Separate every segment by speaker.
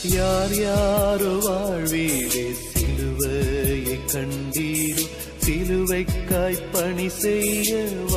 Speaker 1: யார் யாரோ வாழ்வீரே சிலுவையை கண்டீரோ சிலுவைக்காய் பணி செய்ய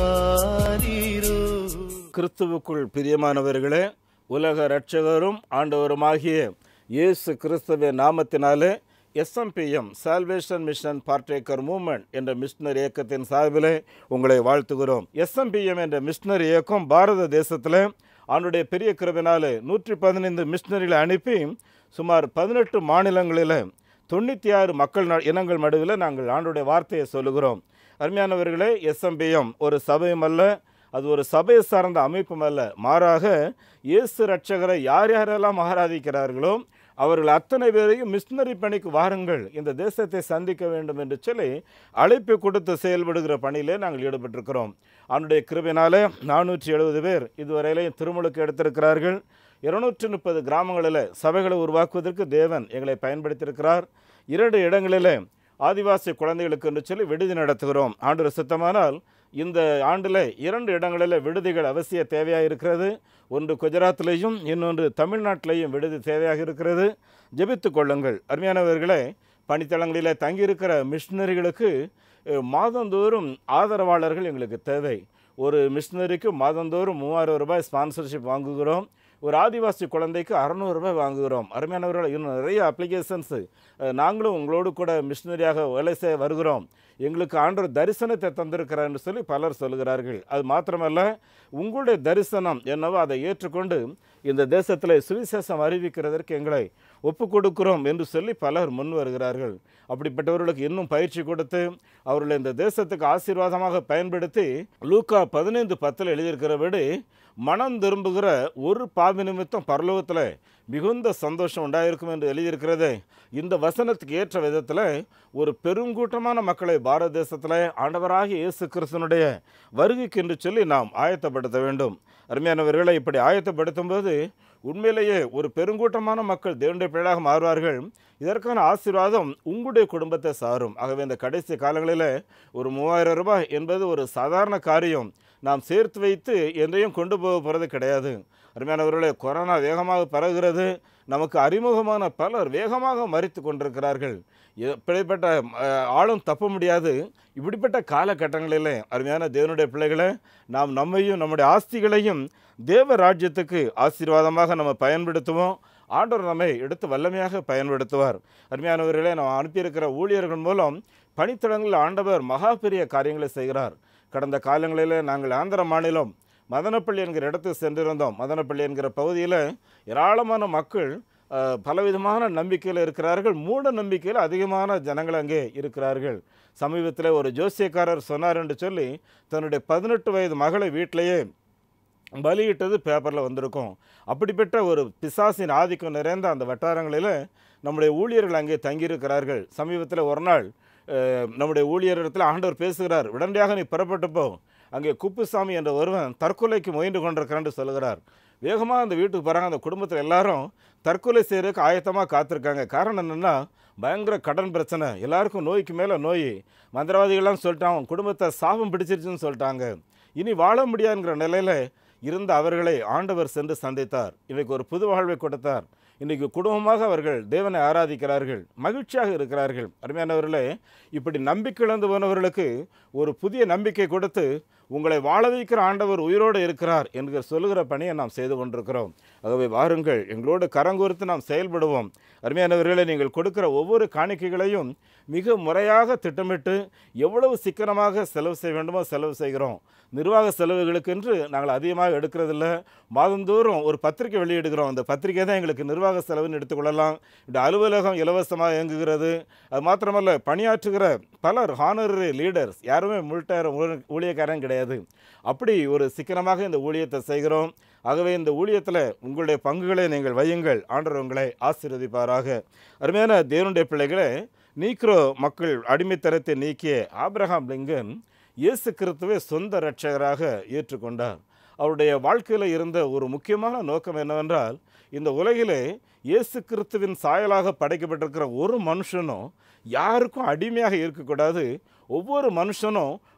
Speaker 1: வாரீரோ
Speaker 2: கிறிஸ்துவுக்குள் பிரியமானவர்களே உலக இரட்சகரும் ஆண்டவருமாகிய இயேசு கிறிஸ்துவின் நாமத்தினாலே SMPM salvation mission partaker movement என்ற மிஷனரி இயக்கத்தின் சார்பிலே உங்களை வாழ்த்துகிறோம் எஸ்எம்பிஎம் என்ற மிஷனரி இயக்கம் பாரத தேசத்தில் அவனுடைய பெரிய கிருபினாலே நூற்றி பதினைந்து மிஷனரிகளை அனுப்பி சுமார் பதினெட்டு மாநிலங்களில் தொண்ணூற்றி ஆறு மக்கள் ந- இனங்கள் நடுவில் நாங்கள் ஆண்டுடைய வார்த்தையை சொல்லுகிறோம் அருமையானவர்களே எஸ்எம்பிஎம் ஒரு சபையும் அல்ல அது ஒரு சபையை சார்ந்த அமைப்பும் அல்ல மாறாக இயேசு ரட்சகரை யார் யாரெல்லாம் ஆராதிக்கிறார்களோ அவர்கள் அத்தனை பேரையும் மிஷினரி பணிக்கு வாருங்கள் இந்த தேசத்தை சந்திக்க வேண்டும் என்று சொல்லி அழைப்பு கொடுத்து செயல்படுகிற பணியிலே நாங்கள் ஈடுபட்டிருக்கிறோம் அவனுடைய கிருபினாலே நானூற்றி எழுபது பேர் இதுவரையிலையும் திருமுழுக்கு எடுத்திருக்கிறார்கள் இருநூற்றி முப்பது கிராமங்களில் சபைகளை உருவாக்குவதற்கு தேவன் எங்களை பயன்படுத்தியிருக்கிறார் இரண்டு இடங்களில் ஆதிவாசி குழந்தைகளுக்கு என்று சொல்லி விடுதி நடத்துகிறோம் ஆண்டு சுத்தமானால் இந்த ஆண்டில் இரண்டு இடங்களில் விடுதிகள் அவசிய தேவையாக இருக்கிறது ஒன்று குஜராத்திலேயும் இன்னொன்று தமிழ்நாட்டிலேயும் விடுதி தேவையாக இருக்கிறது ஜெபித்துக் கொள்ளுங்கள் அருமையானவர்களே பணித்தளங்களில் தங்கியிருக்கிற மிஷினரிகளுக்கு அஹ், மாதந்தோறும் ஆதரவாளர்கள் எங்களுக்கு தேவை ஒரு மிஷினரிக்கு மாதந்தோறும் மூவாயிரம் ரூபாய் ஸ்பான்சர்ஷிப் வாங்குகிறோம் ஒரு ஆதிவாசி குழந்தைக்கு அறநூறுபாய் வாங்குகிறோம் அருமையானவர்கள் இன்னும் நிறைய அப்ளிகேஷன்ஸு நாங்களும் உங்களோடு கூட மிஷினரியாக வேலை செய்ய வருகிறோம் எங்களுக்கு ஆண்டவர் தரிசனத்தை தந்திருக்கிறார் என்று சொல்லி பலர் சொல்கிறார்கள் அது மாத்திரமல்ல உங்களுடைய தரிசனம் என்னவோ அதை ஏற்றுக்கொண்டு இந்த தேசத்தில் சுவிசேஷம் அறிவிக்கிறதற்கு எங்களை ஒப்பு கொடுக்கிறோம் என்று சொல்லி பலர் முன் வருகிறார்கள் அப்படிப்பட்டவர்களுக்கு இன்னும் பயிற்சி கொடுத்து அவர்களை இந்த தேசத்துக்கு ஆசீர்வாதமாக பயன்படுத்தி லூக்கா பதினைந்து பத்தில் எழுதியிருக்கிறபடி மனம் திரும்புகிற ஒரு பாவி நிமித்தம் பரலோகத்தில் மிகுந்த சந்தோஷம் உண்டாயிருக்கும் என்று எழுதியிருக்கிறது இந்த வசனத்துக்கு ஏற்ற விதத்தில் ஒரு பெருங்கூட்டமான மக்களை பாரத தேசத்தில் ஆண்டவராகிய இயேசு கிறிஸ்தனுடைய வருகைக்கு என்று சொல்லி நாம் ஆயத்தப்படுத்த வேண்டும் அருமையானவர்களை இப்படி ஆயத்தப்படுத்தும் போது உண்மையிலேயே ஒரு பெருங்கூட்டமான மக்கள் தேவனுடைய பிள்ளையாக மாறுவார்கள் இதற்கான ஆசீர்வாதம் உங்களுடைய குடும்பத்தை சாரும் ஆகவே இந்த கடைசி காலங்களில் ஒரு மூவாயிரம் ரூபாய் என்பது ஒரு சாதாரண காரியம் நாம் சேர்த்து வைத்து எதையும் கொண்டு போக போகிறது கிடையாது அருமையானவர்களே கொரோனா வேகமாக பரவுகிறது நமக்கு அறிமுகமான பலர் வேகமாக மறித்து கொண்டிருக்கிறார்கள் இப்படிப்பட்ட அஹ், ஆளும் தப்ப முடியாது இப்படிப்பட்ட காலகட்டங்களிலே அருமையான தேவனுடைய பிள்ளைகளை நாம் நம்மையும் நம்முடைய ஆஸ்திகளையும் தேவ ராஜ்யத்துக்கு ஆசீர்வாதமாக நம்ம பயன்படுத்துவோம் ஆண்டவர் நம்மை எடுத்து வல்லமையாக பயன்படுத்துவார் அருமையானவர்களே நாம் அனுப்பியிருக்கிற ஊழியர்கள் மூலம் பணித்தளங்களில் ஆண்டவர் மகா பெரிய காரியங்களை செய்கிறார் கடந்த காலங்களில் நாங்கள் ஆந்திர மாநிலம் மதனப்பள்ளி என்கிற இடத்துக்கு சென்றிருந்தோம் மதனப்பள்ளி என்கிற பகுதியில் ஏராளமான மக்கள் அஹ், பலவிதமான நம்பிக்கையில் இருக்கிறார்கள் மூட நம்பிக்கையில் அதிகமான ஜனங்கள் அங்கே இருக்கிறார்கள் சமீபத்தில் ஒரு ஜோசியக்காரர் சொன்னார் என்று சொல்லி தன்னுடைய பதினெட்டு வயது மகளை வீட்டிலேயே பலியிட்டது பேப்பரில் வந்திருக்கும் அப்படிப்பட்ட ஒரு பிசாசின் ஆதிக்கம் நிறைந்த அந்த வட்டாரங்களில் நம்முடைய ஊழியர்கள் அங்கே தங்கியிருக்கிறார்கள் சமீபத்தில் ஒரு நாள் அஹ், நம்முடைய ஊழியரிடத்தில் ஆண்டவர் பேசுகிறார் உடனடியாக நீ புறப்பட்டு போ அங்கே குப்புசாமி என்ற ஒருவன் தற்கொலைக்கு முயன்று கொண்டிருக்கிறான்னு சொல்லுகிறார் வேகமாக அந்த வீட்டுக்கு போகிறாங்க அந்த குடும்பத்தில் எல்லாரும் தற்கொலை செய்கிறதுக்கு ஆயத்தமாக காத்திருக்காங்க காரணம் என்னென்னா பயங்கர கடன் பிரச்சனை எல்லாருக்கும் நோய்க்கு மேலே நோய் மந்திரவாதிகள்லாம் சொல்லிட்டான் அவன் குடும்பத்தை சாபம் பிடிச்சிருச்சுன்னு சொல்லிட்டாங்க இனி வாழ முடியாதுங்கிற நிலையில் இருந்த அவர்களை ஆண்டவர் சென்று சந்தித்தார் இன்றைக்கு ஒரு புது வாழ்வை கொடுத்தார் இன்றைக்கு குடும்பமாக அவர்கள் தேவனை ஆராதிக்கிறார்கள் மகிழ்ச்சியாக இருக்கிறார்கள் அருமையானவர்களே இப்படி நம்பிக்கை இழந்து போனவர்களுக்கு ஒரு புதிய நம்பிக்கை கொடுத்து உங்களை வாழ வைக்கிற ஆண்டவர் உயிரோடு இருக்கிறார் என்று சொல்லுகிற பணியை நாம் செய்து கொண்டிருக்கிறோம் ஆகவே வாருங்கள் எங்களோடு கரங்கோர்த்து நாம் செயல்படுவோம் அருமையானவர்களே நீங்கள் கொடுக்கிற ஒவ்வொரு காணிக்கைகளையும் மிக முறையாக திட்டமிட்டு எவ்வளவு சிக்கனமாக செலவு செய்ய வேண்டுமோ செலவு செய்கிறோம் நிர்வாக செலவுகளுக்கென்று நாங்கள் அதிகமாக எடுக்கிறதில்ல மாதந்தோறும் ஒரு பத்திரிக்கை வெளியிடுகிறோம் அந்த பத்திரிக்கை தான் எங்களுக்கு நிர்வாக செலவுன்னு எடுத்துக்கொள்ளலாம் இந்த அலுவலகம் இலவசமாக இயங்குகிறது அது மாத்திரமல்ல பணியாற்றுகிற பலர் ஹானரரி லீடர்ஸ் யாருமே முழுட்டார ஊழியக்காரன் கிடையாது அப்படி ஒரு சிக்கனமாக இந்த ஊழியத்தை செய்கிறோம் ஆகவே இந்த ஊழியத்தில் உங்களுடைய பங்குகளை நீங்கள் வையுங்கள் ஆண்டவர் உங்களை ஆசீர்வதிப்பாராக அருமையான தேவனுடைய பிள்ளைகளே நீக்ரோ மக்கள் அடிமைத்தனத்தை நீக்கிய ஆபிரகாம் லிங்கன் இயேசு கிறிஸ்துவை சொந்த இரட்சகராக ஏற்றுக்கொண்டார் அவருடைய வாழ்க்கையில் இருந்த ஒரு முக்கியமான நோக்கம் என்னவென்றால் இந்த உலகிலே இயேசு கிறிஸ்துவின் சாயலாக படைக்கப்பட்டிருக்கிற ஒரு மனுஷனும் யாருக்கும் அடிமையாக இருக்கக்கூடாது ஒவ்வொரு மனுஷனும்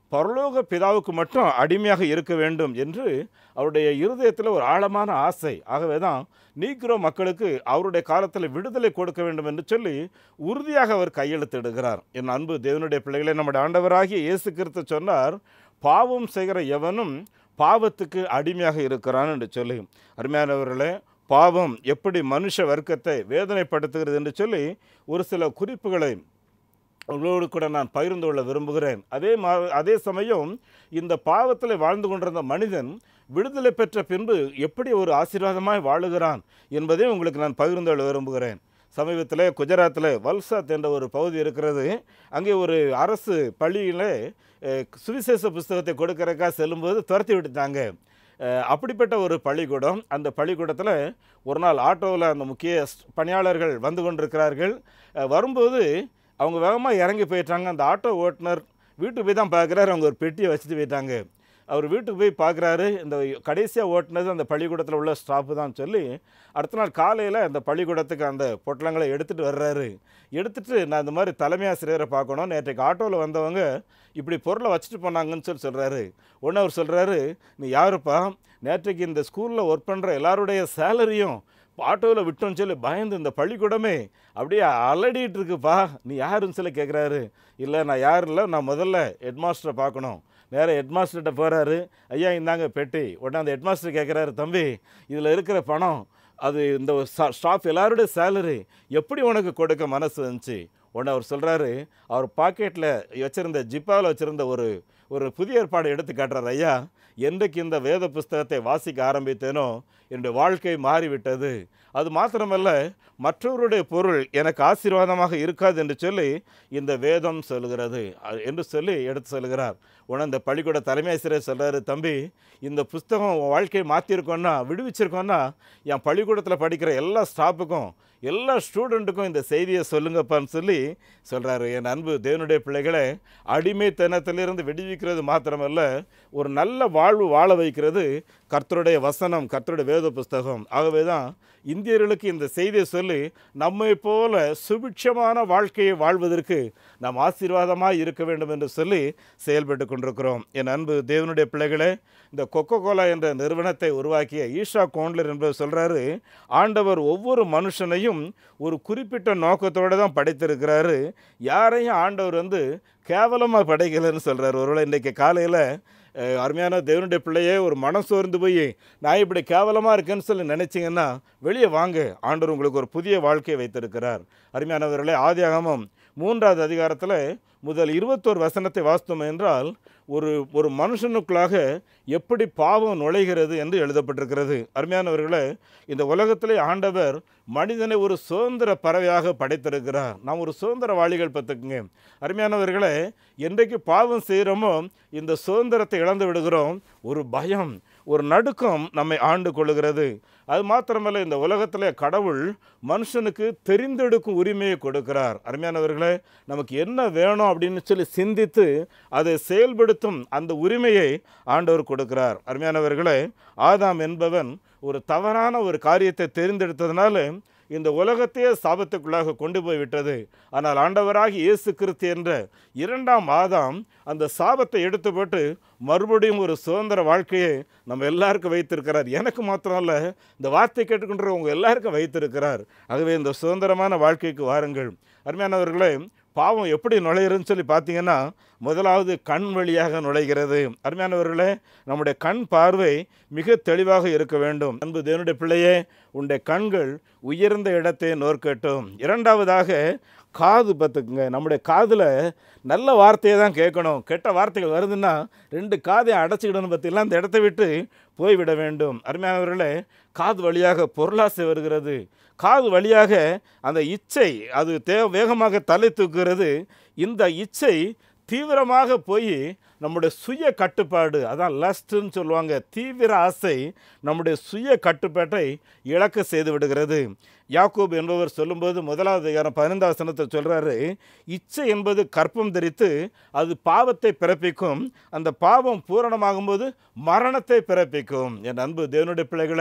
Speaker 2: பரலோக பிதாவுக்கு மட்டும் அடிமையாக இருக்க வேண்டும் என்று அவருடைய இருதயத்தில் ஒரு ஆழமான ஆசை ஆகவே தான் நீக்ரோ மக்களுக்கு அவருடைய காலத்தில் விடுதலை கொடுக்க வேண்டும் என்று சொல்லி உறுதியாக அவர் கையெழுத்திடுகிறார் என் அன்பு தேவனுடைய பிள்ளைகளை நம்முடைய ஆண்டவராகிய இயேசு கிறிஸ்து சொன்னார் பாவம் செய்கிற எவனும் பாவத்துக்கு அடிமையாக இருக்கிறான் என்று சொல்லி அருமையானவர்களே பாவம் எப்படி மனுஷ வர்க்கத்தை வேதனைப்படுத்துகிறது என்று சொல்லி ஒரு சில குறிப்புகளை உங்களோடு கூட நான் பகிர்ந்து கொள்ள விரும்புகிறேன் அதே மா அதே சமயம் இந்த பாவத்தில் வாழ்ந்து கொண்டிருந்த மனிதன் விடுதலை பெற்ற பின்பு எப்படி ஒரு ஆசீர்வாதமாய் வாழுகிறான் என்பதை உங்களுக்கு நான் பகிர்ந்து கொள்ள விரும்புகிறேன் சமீபத்தில் குஜராத்தில் வல்சாத் என்ற ஒரு பகுதி இருக்கிறது அங்கே ஒரு அரசு பள்ளியில் அஹ், சுவிசேஷ புஸ்தகத்தை கொடுக்கறக்கா செல்லும்போது துரத்தி விட்டுட்டாங்க அஹ், அப்படிப்பட்ட ஒரு பள்ளிக்கூடம் அந்த பள்ளிக்கூடத்தில் ஒரு நாள் ஆட்டோவில் அந்த முக்கிய ஸ்- பணியாளர்கள் வந்து கொண்டிருக்கிறார்கள் அஹ், வரும்போது அவங்க வேகமாக இறங்கி போயிட்டாங்க அந்த ஆட்டோ ஓட்டுநர் வீட்டுக்கு போய் தான் பார்க்குறாரு அவங்க ஒரு பெட்டியை வச்சுட்டு போயிட்டாங்க அவர் வீட்டுக்கு போய் பார்க்குறாரு இந்த கடைசியாக ஓட்டுனது அந்த பள்ளிக்கூடத்தில் உள்ள ஸ்டாஃப் தான் சொல்லி அடுத்த நாள் காலையில் அந்த பள்ளிக்கூடத்துக்கு அந்த பொட்டலங்களை எடுத்துகிட்டு வர்றாரு எடுத்துட்டு நான் இந்த மாதிரி தலைமை ஆசிரியரை பார்க்கணும் நேற்றைக்கு ஆட்டோவில் வந்தவங்க இப்படி பொருளை வச்சுட்டு போனாங்கன்னு சொல்லி சொல்கிறாரு உடனே அவர் சொல்கிறாரு நீ யாருப்பா நேற்றைக்கு இந்த ஸ்கூலில் ஒர்க் பண்ணுற எல்லாருடைய சேலரியும் ஆட்டோவில் விட்டோன்னு சொல்லி பயந்து இந்த பள்ளிக்கூடமே அப்படியே அலடிட்டு இருக்குப்பா நீ யாருன்னு சொல்லி கேட்குறாரு இல்லை நான் யாரும் இல்லை நான் முதல்ல ஹெட்மாஸ்டரை பார்க்கணும் நேராக ஹெட்மாஸ்டர்கிட்ட போகிறாரு ஐயா இந்தாங்க பெட்டி உடனே அந்த ஹெட்மாஸ்டர் கேட்குறாரு தம்பி இதில் இருக்கிற பணம் அது இந்த ஸ்டாஃப் எல்லாருடைய சேலரி எப்படி உனக்கு கொடுக்க மனசு வந்துச்சு உடனே அவர் சொல்கிறாரு அவர் பாக்கெட்டில் வச்சுருந்த ஜிப்பாவில் வச்சுருந்த ஒரு ஒரு புதிய ஏற்பாடு எடுத்து காட்டுறாரு ஐயா என்றைக்கு இந்த வேத புஸ்தகத்தை வாசிக்க ஆரம்பித்தேனோ என்னுடைய வாழ்க்கை மாறிவிட்டது அது மாத்திரமல்ல மற்றவருடைய பொருள் எனக்கு ஆசீர்வாதமாக இருக்காது என்று சொல்லி இந்த வேதம் சொல்கிறது அது என்று சொல்லி எடுத்து சொல்கிறார் உடனே இந்த பள்ளிக்கூட தலைமை ஆசிரியர் சொல்கிறாரு தம்பி இந்த புஸ்தகம் உன் வாழ்க்கையை மாற்றிருக்கோன்னா விடுவிச்சிருக்கோன்னா என் பள்ளிக்கூடத்தில் படிக்கிற எல்லா ஸ்டாஃபுக்கும் எல்லா ஸ்டூடெண்ட்டுக்கும் இந்த செய்தியை சொல்லுங்கப்பான்னு சொல்லி சொல்கிறாரு என் அன்பு தேவனுடைய பிள்ளைகளை அடிமைத்தனத்திலிருந்து விடுவிக்கிறது மாத்திரமல்ல ஒரு நல்ல வாழ்வு வாழ வைக்கிறது கர்த்தருடைய வசனம் கர்த்தருடைய வேத புஸ்தகம் ஆகவே தான் இந்தியர்களுக்கு இந்த செய்தியை சொல்லி நம்மை போல சுபிட்சமான வாழ்க்கையை வாழ்வதற்கு நாம் ஆசீர்வாதமாக இருக்க வேண்டும் என்று சொல்லி செயல்பட்டு கொண்டிருக்கிறோம் என் அன்பு தேவனுடைய பிள்ளைகளே இந்த கொக்கோ கோலா என்ற நிறுவனத்தை உருவாக்கிய ஈஷா கோண்ட்லர் என்பவர் சொல்கிறாரு ஆண்டவர் ஒவ்வொரு மனுஷனையும் ஒரு குறிப்பிட்ட நோக்கத்தோடு தான் படைத்திருக்கிறாரு யாரையும் ஆண்டவர் வந்து கேவலமாக படைக்கலைன்னு சொல்கிறார் ஒருவேளை இன்றைக்கு காலையில் அஹ், அருமையான தேவனுடைய பிள்ளையே ஒரு மனம் சோர்ந்து போய் நான் இப்படி கேவலமாக இருக்கேன்னு சொல்லி நினச்சிங்கன்னா வெளியே வாங்க ஆண்டவர் உங்களுக்கு ஒரு புதிய வாழ்க்கையை வைத்திருக்கிறார் அருமையானவர்களே ஆதியாகமம் மூன்றாவது அதிகாரத்தில் முதல் இருபத்தோரு வசனத்தை வாசித்தோம் என்றால் ஒரு ஒரு மனுஷனுக்குள்ளாக எப்படி பாவம் நுழைகிறது என்று எழுதப்பட்டிருக்கிறது அருமையானவர்களே இந்த உலகத்திலே ஆண்டவர் மனிதனை ஒரு சுதந்திர பறவையாக படைத்திருக்கிறார் நாம் ஒரு சுதந்திரவாளிகள் பார்த்துக்குங்க அருமையானவர்களே என்றைக்கு பாவம் செய்கிறோமோ இந்த சுதந்திரத்தை இழந்து விடுகிறோம் ஒரு பயம் ஒரு நடுக்கம் நம்மை ஆண்டு கொள்ளுகிறது அது மாத்திரமல்ல இந்த உலகத்தில் கடவுள் மனுஷனுக்கு தெரிந்தெடுக்கும் உரிமையை கொடுக்கிறார் அருமையானவர்களே நமக்கு என்ன வேணும் அப்படின்னு சொல்லி சிந்தித்து அதை செயல்படுத்தும் அந்த உரிமையை ஆண்டவர் கொடுக்கிறார் அருமையானவர்களே ஆதாம் என்பவன் ஒரு தவறான ஒரு காரியத்தை தெரிந்தெடுத்ததுனால இந்த உலகத்தையே சாபத்துக்குள்ளாக கொண்டு போய் விட்டது ஆனால் ஆண்டவராகி இயேசு கிறிஸ்து என்ற இரண்டாம் ஆதாம் அந்த சாபத்தை எடுத்து போட்டு மறுபடியும் ஒரு சுதந்திர வாழ்க்கையை நம்ம எல்லாருக்கும் வைத்திருக்கிறார் எனக்கு மாத்திரம் அல்ல இந்த வார்த்தை கேட்டுக்கொண்டு உங்கள் எல்லாருக்கும் வைத்திருக்கிறார் ஆகவே இந்த சுதந்திரமான வாழ்க்கைக்கு வாருங்கள் அருமையானவர்களே பாவம் எப்படி நுழையிறதுன்னு சொல்லி பார்த்தீங்கன்னா முதலாவது கண் வழியாக நுழைகிறது அருமையானவர்களே நம்முடைய கண் பார்வை மிக தெளிவாக இருக்க வேண்டும் அன்பு தேவனுடைய பிள்ளையே உன்னுடைய கண்கள் உயர்ந்த இடத்தை நோக்கட்டும் இரண்டாவதாக காது பார்த்துக்குங்க நம்முடைய காதில் நல்ல வார்த்தையை தான் கேட்கணும் கெட்ட வார்த்தைகள் வருதுன்னா ரெண்டு காதையும் அடைச்சிக்கிடணும் பார்த்தீங்களா அந்த இடத்த விட்டு போய்விட வேண்டும் அருமையானவர்களே காது வழியாக பொருளாசை வருகிறது காது வழியாக அந்த இச்சை அது தே வேகமாக தலை தூக்குகிறது இந்த இச்சை தீவிரமாக போய் நம்முடைய சுய கட்டுப்பாடு அதான் லஸ்ட்டுன்னு சொல்லுவாங்க தீவிர ஆசை நம்முடைய சுய கட்டுப்பாட்டை இழக்க செய்து விடுகிறது யாக்கூப் என்பவர் சொல்லும்போது முதலாவது அதிகாரம் பதினைந்தாம் வசனத்தை சொல்கிறாரு இச்சை என்பது கற்பம் தரித்து அது பாவத்தை பிறப்பிக்கும் அந்த பாவம் பூரணமாகும்போது மரணத்தை பிறப்பிக்கும் என் அன்பு தேவனுடைய பிள்ளைகளே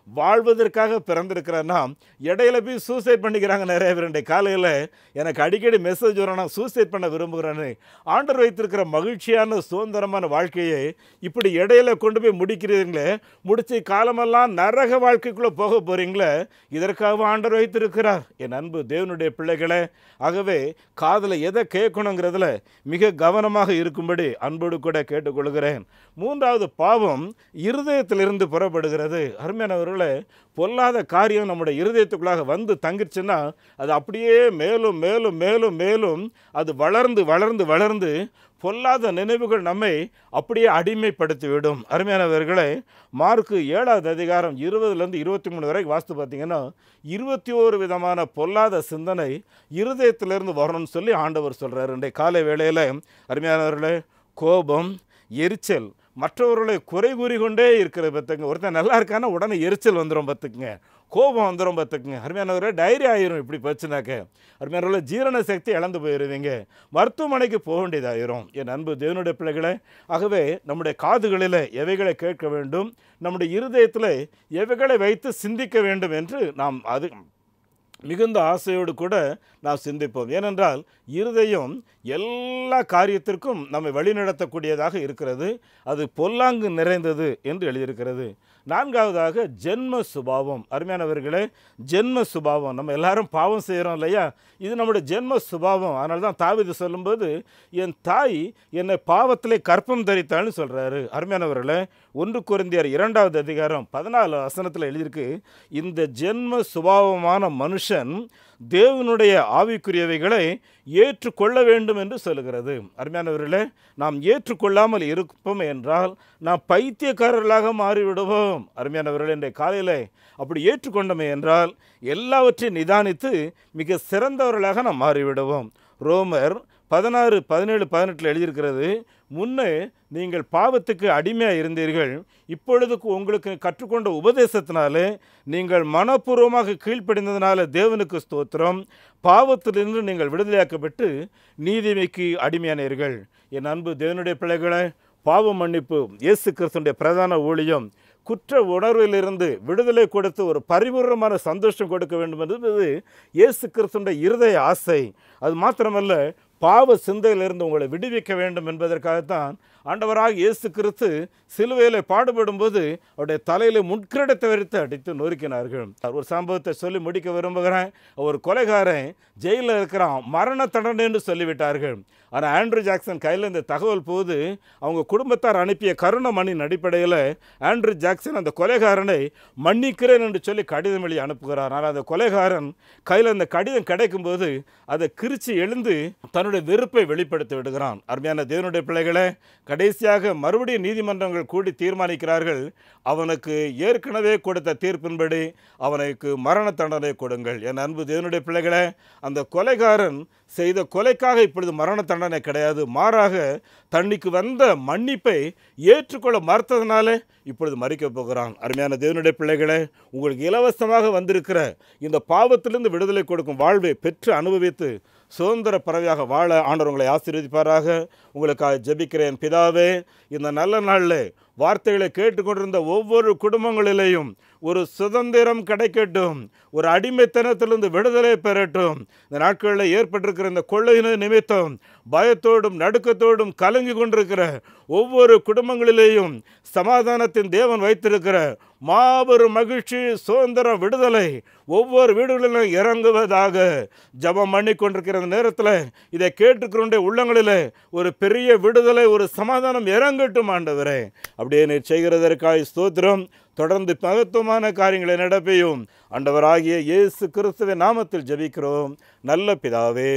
Speaker 2: வாழ்வதற்காக பிறந்திருக்கிற நாம் இடையில போய் சூசைட் பண்ணிக்கிறாங்க நிறைய பேர் இன்றைய காலையில் எனக்கு அடிக்கடி மெசேஜ் வரும் நான் சூசைட் பண்ண விரும்புகிறேன்னு ஆண்டவர் வைத்திருக்கிற மகிழ்ச்சியான சுதந்திரமான வாழ்க்கையை இப்படி இடையில கொண்டு போய் முடிக்கிறீங்களே முடிச்சு காலமெல்லாம் நரக வாழ்க்கைக்குள்ளே போக போகிறீங்களே இதற்காக ஆண்டவர் வைத்திருக்கிறார் என் அன்பு தேவனுடைய பிள்ளைகளே ஆகவே காதில் எதை கேட்கணுங்கிறதுல மிக கவனமாக இருக்கும்படி அன்போடு கூட கேட்டுக்கொள்கிறேன் மூன்றாவது பாவம் இருதயத்திலிருந்து புறப்படுகிறது அருமையானவர்களே பொல்லாத காரியம் நம்முடைய இருதயத்துக்குள்ளாக வந்து தங்கிருச்சுன்னா அது அப்படியே மேலும் மேலும் மேலும் மேலும் அது வளர்ந்து வளர்ந்து வளர்ந்து பொல்லாத நினைவுகள் நம்மை அப்படியே அடிமைப்படுத்திவிடும் அருமையானவர்களே மார்க்கு ஏழாவது அதிகாரம் இருபதுலேருந்து இருபத்தி மூணு வரைக்கும் வாஸ்து பார்த்தீங்கன்னா இருபத்தி ஓரு விதமான பொல்லாத சிந்தனை இருதயத்திலிருந்து வரணும்னு சொல்லி ஆண்டவர் சொல்கிறார் இன்றைய காலை வேளையில் அருமையானவர்களே கோபம் எரிச்சல் மற்றவர்களை குறை கூறி கொண்டே இருக்கிற பத்துங்க ஒருத்தன் நல்லா இருக்கான்னா உடனே எரிச்சல் வந்துடும் பார்த்துக்குங்க கோபம் வந்துடும் பார்த்துக்குங்க அருமையானவரே டைரி ஆயிரும் இப்படி போச்சுனாக்க அருமையானவர்களே ஜீரண சக்தி இழந்து போயிடுவீங்க மருத்துவமனைக்கு போக வேண்டியதாயிரும் என் அன்பு தேவனுடைய பிள்ளைகளே ஆகவே நம்முடைய காதுகளில் எவைகளை கேட்க வேண்டும் நம்முடைய இருதயத்தில் எவைகளை வைத்து சிந்திக்க வேண்டும் என்று நாம் அது மிகுந்த ஆசையோடு கூட நாம் சிந்திப்போம் ஏனென்றால் இருதயம் எல்லா காரியத்திற்கும் நம்மை வழிநடத்தக்கூடியதாக இருக்கிறது அது பொல்லாங்கு நிறைந்தது என்று எழுதியிருக்கிறது நான்காவதாக ஜென்ம சுபாவம் அருமையானவர்களே ஜென்ம சுபாவம் நம்ம எல்லாரும் பாவம் செய்கிறோம் இல்லையா இது நம்முடைய ஜென்ம சுபாவம் அதனால தான் தாவிது சொல்லும்போது என் தாய் என்னை பாவத்திலே கற்பம் தரித்தாள்னு சொல்கிறாரு அருமையானவர்களே ஒன்று குருந்தியர் இரண்டாவது அதிகாரம் பதினாலு வசனத்தில் எழுதியிருக்கு இந்த ஜென்ம சுபாவமான மனுஷன் தேவனுடைய ஆவிக்குரியவைகளை ஏற்றுக்கொள்ள வேண்டும் என்று சொல்லுகிறது அருமையானவர்களே நாம் ஏற்றுக்கொள்ளாமல் இருப்போம் என்றால் நாம் பைத்தியக்காரர்களாக மாறிவிடுவோம் அருமையானவர்களே இன்றைய காலையில் அப்படி ஏற்றுக்கொண்டோமே என்றால் எல்லாவற்றையும் நிதானித்து மிக சிறந்தவர்களாக நாம் மாறிவிடுவோம் ரோமர் பதினாறு பதினேழு பதினெட்டில் எழுதியிருக்கிறது முன்னே நீங்கள் பாவத்துக்கு அடிமையாக இருந்தீர்கள் இப்பொழுதுக்கு உங்களுக்கு கற்றுக்கொண்ட உபதேசத்தினாலே நீங்கள் மனப்பூர்வமாக கீழ்ப்படிந்ததுனால தேவனுக்கு ஸ்தோத்திரம் பாவத்திலிருந்து நீங்கள் விடுதலையாக்கப்பட்டு நீதிமைக்கு அடிமையானீர்கள் என் அன்பு தேவனுடைய பிள்ளைகளை பாவ மன்னிப்பு இயேசு கிறிஸ்துடைய பிரதான ஊழியம் குற்ற உணர்விலிருந்து விடுதலை கொடுத்து ஒரு பரிபூர்ணமான சந்தோஷம் கொடுக்க வேண்டும் என்பது இயேசு கிறிஸ்துடைய இருதய ஆசை அது மாத்திரமல்ல பாவ சிந்தையிலிருந்து உங்களை விடுவிக்க வேண்டும் என்பதற்காகத்தான் ஆண்டவராக இயேசு கிறிஸ்து சிலுவையில் பாடுபடும்போது அவருடைய தலையில் முட்கிரடத்தை வரித்து அடித்து நொறுக்கினார்கள் ஒரு சம்பவத்தை சொல்லி முடிக்க விரும்புகிறேன் ஒரு கொலைகாரன் ஜெயிலில் இருக்கிறான் மரண தண்டனை என்று சொல்லிவிட்டார்கள் ஆனால் ஆண்ட்ரூ ஜாக்சன் கையில் இந்த தகவல் போது அவங்க குடும்பத்தார் அனுப்பிய கருண மணியின் அடிப்படையில் ஆண்ட்ரூ ஜாக்சன் அந்த கொலைகாரனை மன்னிக்கிறேன் என்று சொல்லி கடிதம் எழுதி அனுப்புகிறார் ஆனால் அந்த கொலைகாரன் கையில் அந்த கடிதம் கிடைக்கும்போது அதை கிரிச்சு எழுந்து தன்னுடைய வெறுப்பை வெளிப்படுத்தி விடுகிறான் அருமையான தேவனுடைய பிள்ளைகளே கடைசியாக மறுபடியும் நீதிமன்றங்கள் கூடி தீர்மானிக்கிறார்கள் அவனுக்கு ஏற்கனவே கொடுத்த தீர்ப்பின்படி அவனுக்கு மரண தண்டனை கொடுங்கள் என் அன்பு தேவனுடைய பிள்ளைகளே அந்த கொலைகாரன் செய்த கொலைக்காக இப்பொழுது மரண தண்டனை கிடையாது மாறாக தன்னைக்கு வந்த மன்னிப்பை ஏற்றுக்கொள்ள மறுத்ததுனாலே இப்பொழுது மறிக்கப் போகிறான் அருமையான தேவனுடைய பிள்ளைகளே உங்களுக்கு இலவசமாக வந்திருக்கிற இந்த பாவத்திலிருந்து விடுதலை கொடுக்கும் வாழ்வை பெற்று அனுபவித்து சுதந்திர பறவையாக வாழ ஆண்டவர் உங்களை ஆசீர்வதிப்பாராக உங்களுக்காக ஜெபிக்கிறேன் பிதாவே இந்த நல்ல நாளில் வார்த்தைகளை கேட்டுக்கொண்டிருந்த ஒவ்வொரு குடும்பங்களிலேயும் ஒரு சுதந்திரம் கிடைக்கட்டும் ஒரு அடிமைத்தனத்திலிருந்து விடுதலை பெறட்டும் இந்த நாட்களில் ஏற்பட்டிருக்கிற இந்த கொள்ளையின நிமித்தம் பயத்தோடும் நடுக்கத்தோடும் கலங்கி கொண்டிருக்கிற ஒவ்வொரு குடும்பங்களிலேயும் சமாதானத்தின் தேவன் வைத்திருக்கிற மாபெரும் மகிழ்ச்சி சுதந்திரம் விடுதலை ஒவ்வொரு வீடுகளிலும் இறங்குவதாக ஜபம் பண்ணி கொண்டிருக்கிற இந்த நேரத்தில் இதை கேட்டுக்கிறோண்டே உள்ளங்களில் ஒரு பெரிய விடுதலை ஒரு சமாதானம் இறங்கட்டும் ஆண்டவரே அப்படியே நீ செய்கிறதற்காய் ஸ்தோத்திரம் தொடர்ந்து மகத்துவமான காரியங்களை நடப்பையும் ஆண்டவராகிய இயேசு கிறிஸ்துவின் நாமத்தில் ஜெபிக்கிறோம் நல்ல பிதாவே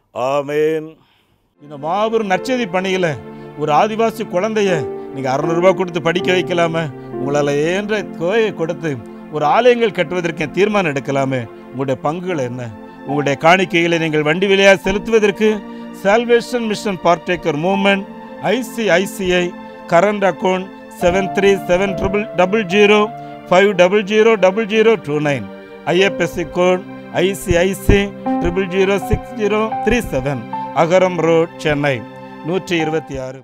Speaker 2: ஆமேன் இந்த மாபெரும் நற்செய்தி பணியில் ஒரு ஆதிவாசி குழந்தைய நீங்கள் அறநூறுபா கொடுத்து படிக்க வைக்கலாமே உங்களால் ஏன்ற கோயை கொடுத்து ஒரு ஆலயங்கள் கட்டுவதற்கு தீர்மானம் எடுக்கலாமே உங்களுடைய பங்குகள் என்ன உங்களுடைய காணிக்கைகளை நீங்கள் வண்டி விலையாக செலுத்துவதற்கு salvation mission partaker movement ICICI current account seven three seven triple double zero five double zero double zero two nine IFSC code ICIC triple zero six zero three seven Agaram road Chennai நூற்றி இருபத்தி ஆறு